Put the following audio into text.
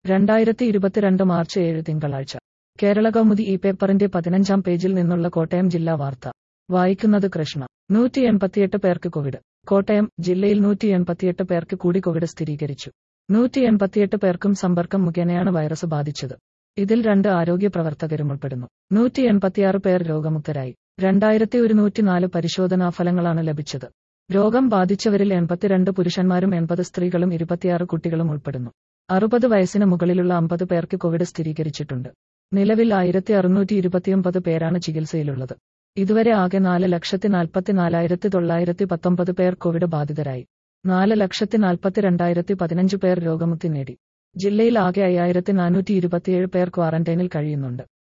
രണ്ടായിരത്തി ഇരുപത്തിരണ്ട് മാർച്ച് ഏഴ് തിങ്കളാഴ്ച കേരള കൗമുദി ഈ പേപ്പറിന്റെ പതിനഞ്ചാം പേജിൽ നിന്നുള്ള കോട്ടയം ജില്ലാ വാർത്ത വായിക്കുന്നത് കൃഷ്ണ നൂറ്റി എൺപത്തിയെട്ട് പേർക്ക് കോവിഡ് കോട്ടയം ജില്ലയിൽ നൂറ്റി എൺപത്തിയെട്ട് പേർക്ക് കൂടി കോവിഡ് സ്ഥിരീകരിച്ചു നൂറ്റി എൺപത്തിയെട്ട് പേർക്കും സമ്പർക്കം മുഖേനയാണ് വൈറസ് ബാധിച്ചത് ഇതിൽ രണ്ട് ആരോഗ്യ പ്രവർത്തകരും ഉൾപ്പെടുന്നു നൂറ്റി എൺപത്തിയാറ് പേർ രോഗമുക്തരായി രണ്ടായിരത്തി ഒരുന്നൂറ്റി നാല് പരിശോധനാ ഫലങ്ങളാണ് ലഭിച്ചത് രോഗം ബാധിച്ചവരിൽ എൺപത്തിരണ്ട് പുരുഷന്മാരും എൺപത് സ്ത്രീകളും ഇരുപത്തിയാറ് കുട്ടികളും ഉൾപ്പെടുന്നു അറുപത് വയസ്സിന് മുകളിലുള്ള അമ്പത് പേർക്ക് കോവിഡ് സ്ഥിരീകരിച്ചിട്ടുണ്ട് നിലവിൽ ആയിരത്തി അറുന്നൂറ്റി ഇരുപത്തിയൊമ്പത് പേരാണ് ചികിത്സയിലുള്ളത് ഇതുവരെ ആകെ നാല് ലക്ഷത്തി നാൽപ്പത്തി നാലായിരത്തി തൊള്ളായിരത്തി പത്തൊമ്പത് പേർ കോവിഡ് ബാധിതരായി നാല് ലക്ഷത്തി നാൽപ്പത്തി രണ്ടായിരത്തി പതിനഞ്ച് പേർ രോഗമുക്തി നേടി ജില്ലയിൽ ആകെ അയ്യായിരത്തി നാനൂറ്റി ഇരുപത്തിയേഴ് പേർ ക്വാറന്റൈനിൽ കഴിയുന്നുണ്ട്